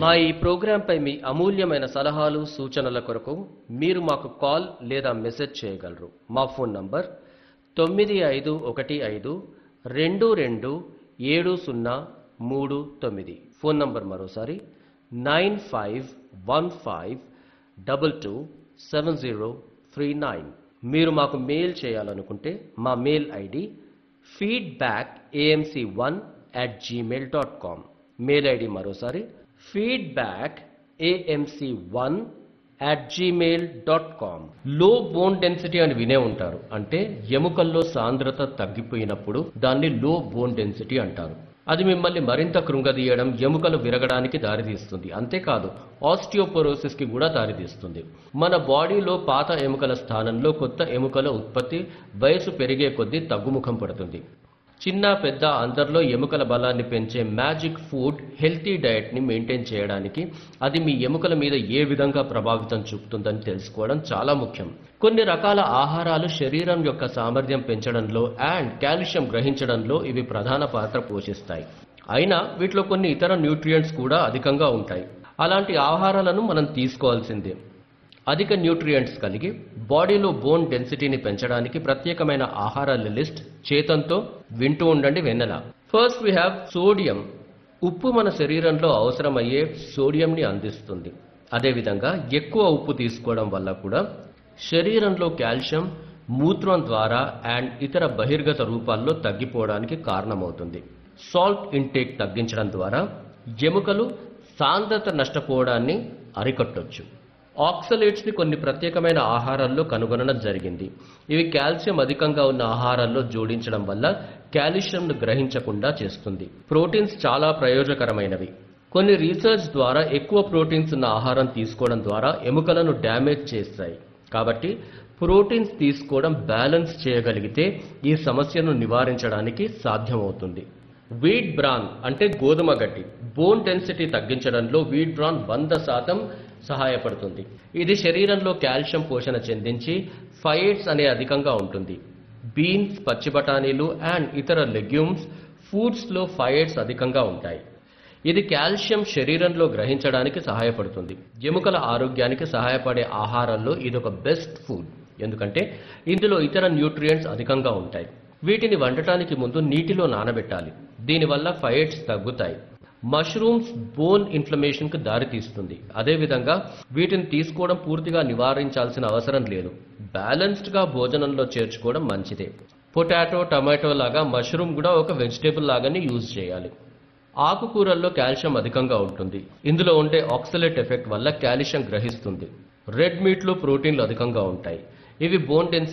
మా ఈ ప్రోగ్రాంపై మీ అమూల్యమైన సలహాలు సూచనల కొరకు మీరు మాకు కాల్ లేదా మెసేజ్ చేయగలరు మా ఫోన్ నంబర్ తొమ్మిది ఐదు ఒకటి ఐదు రెండు రెండు ఏడు సున్నా మూడు తొమ్మిది ఫోన్ నంబర్ మరోసారి nine five one five double two seven zero three nine మీరు మాకు మెయిల్ చేయాలనుకుంటే మా mail ID feedback AMC one at Gmail dot com mail ID మరోసారి feedback AMC one at Gmail dot com లో bone density అని వినే ఉంటారు అంటే ఎముకల్లో సాంద్రత తగ్గిపోయినప్పుడు దాన్ని లో బోన్ డెన్సిటీ అంటారు అది మిమ్మల్ని మరింత కృంగదీయడం ఎముకలు విరగడానికి దారితీస్తుంది అంతేకాదు ఆస్టియోపోరోసిస్ కి కూడా దారితీస్తుంది మన బాడీలో పాత ఎముకల స్థానంలో కొత్త ఎముకల ఉత్పత్తి వయసు పెరిగే కొద్దీ తగ్గుముఖం పడుతుంది చిన్న పెద్ద అందరిలో ఎముకల బలాన్ని పెంచే మ్యాజిక్ ఫుడ్ హెల్తీ డయట్ని మెయింటైన్ చేయడానికి అది మీ ఎముకల మీద ఏ విధంగా ప్రభావితం చూపుతుందని తెలుసుకోవడం చాలా ముఖ్యం కొన్ని రకాల ఆహారాలు శరీరం యొక్క సామర్థ్యం పెంచడంలో అండ్ కాల్షియం గ్రహించడంలో ఇవి ప్రధాన పాత్ర పోషిస్తాయి అయినా వీటిలో కొన్ని ఇతర న్యూట్రియంట్స్ కూడా అధికంగా ఉంటాయి అలాంటి ఆహారాలను మనం తీసుకోవాల్సిందే అధిక న్యూట్రియంట్స్ కలిగి బాడీలో బోన్ డెన్సిటీని పెంచడానికి ప్రత్యేకమైన ఆహారాల లిస్ట్ చేతంతో వింటూ ఉండండి వెన్నెల ఫస్ట్ వీ హ్యావ్ సోడియం ఉప్పు మన శరీరంలో అవసరమయ్యే సోడియంని అందిస్తుంది అదేవిధంగా ఎక్కువ ఉప్పు తీసుకోవడం వల్ల కూడా శరీరంలో కాల్షియం మూత్రం ద్వారా అండ్ ఇతర బహిర్గత రూపాల్లో తగ్గిపోవడానికి కారణమవుతుంది సాల్ట్ ఇంటేక్ తగ్గించడం ద్వారా ఎముకలు సాంద్రత నష్టపోవడాన్ని అరికట్టొచ్చు ఆక్సలేట్స్ ని కొన్ని ప్రత్యేకమైన ఆహారాల్లో కనుగొనడం జరిగింది ఇవి కాల్షియం అధికంగా ఉన్న ఆహారాల్లో జోడించడం వల్ల కాల్షియంను గ్రహించకుండా చేస్తుంది ప్రోటీన్స్ చాలా ప్రయోజకరమైనవి కొన్ని రీసెర్చ్ ద్వారా ఎక్కువ ప్రోటీన్స్ ఉన్న ఆహారం తీసుకోవడం ద్వారా ఎముకలను డ్యామేజ్ చేస్తాయి కాబట్టి ప్రోటీన్స్ తీసుకోవడం బ్యాలెన్స్ చేయగలిగితే ఈ సమస్యను నివారించడానికి సాధ్యమవుతుంది వీట్ బ్రాన్ అంటే గోధుమ గడ్డి బోన్ డెన్సిటీ తగ్గించడంలో వీట్ బ్రాన్ వంద శాతం సహాయపడుతుంది ఇది శరీరంలో కాల్షియం పోషణ చెందించి ఫైట్స్ అనే అధికంగా ఉంటుంది బీన్స్ పచ్చి బఠానీలు అండ్ ఇతర లెగ్యూమ్స్ ఫుడ్స్లో ఫైట్స్ అధికంగా ఉంటాయి ఇది కాల్షియం శరీరంలో గ్రహించడానికి సహాయపడుతుంది ఎముకల ఆరోగ్యానికి సహాయపడే ఆహారాల్లో ఇది ఒక బెస్ట్ ఫుడ్ ఎందుకంటే ఇందులో ఇతర న్యూట్రియంట్స్ అధికంగా ఉంటాయి వీటిని వండటానికి ముందు నీటిలో నానబెట్టాలి దీనివల్ల ఫైట్స్ తగ్గుతాయి మష్రూమ్స్ బోన్ ఇన్ఫ్లమేషన్ కు దారితీస్తుంది అదేవిధంగా వీటిని తీసుకోవడం పూర్తిగా నివారించాల్సిన అవసరం లేదు బ్యాలెన్స్డ్ గా భోజనంలో చేర్చుకోవడం మంచిదే పొటాటో టమాటో లాగా మష్రూమ్ కూడా ఒక వెజిటేబుల్ లాగానే యూజ్ చేయాలి ఆకుకూరల్లో కాల్షియం అధికంగా ఉంటుంది ఇందులో ఉండే ఆక్సలేట్ ఎఫెక్ట్ వల్ల కాల్షియం గ్రహిస్తుంది రెడ్ మీట్లో ప్రోటీన్లు అధికంగా ఉంటాయి ఇవి బోన్ డెన్సిటీ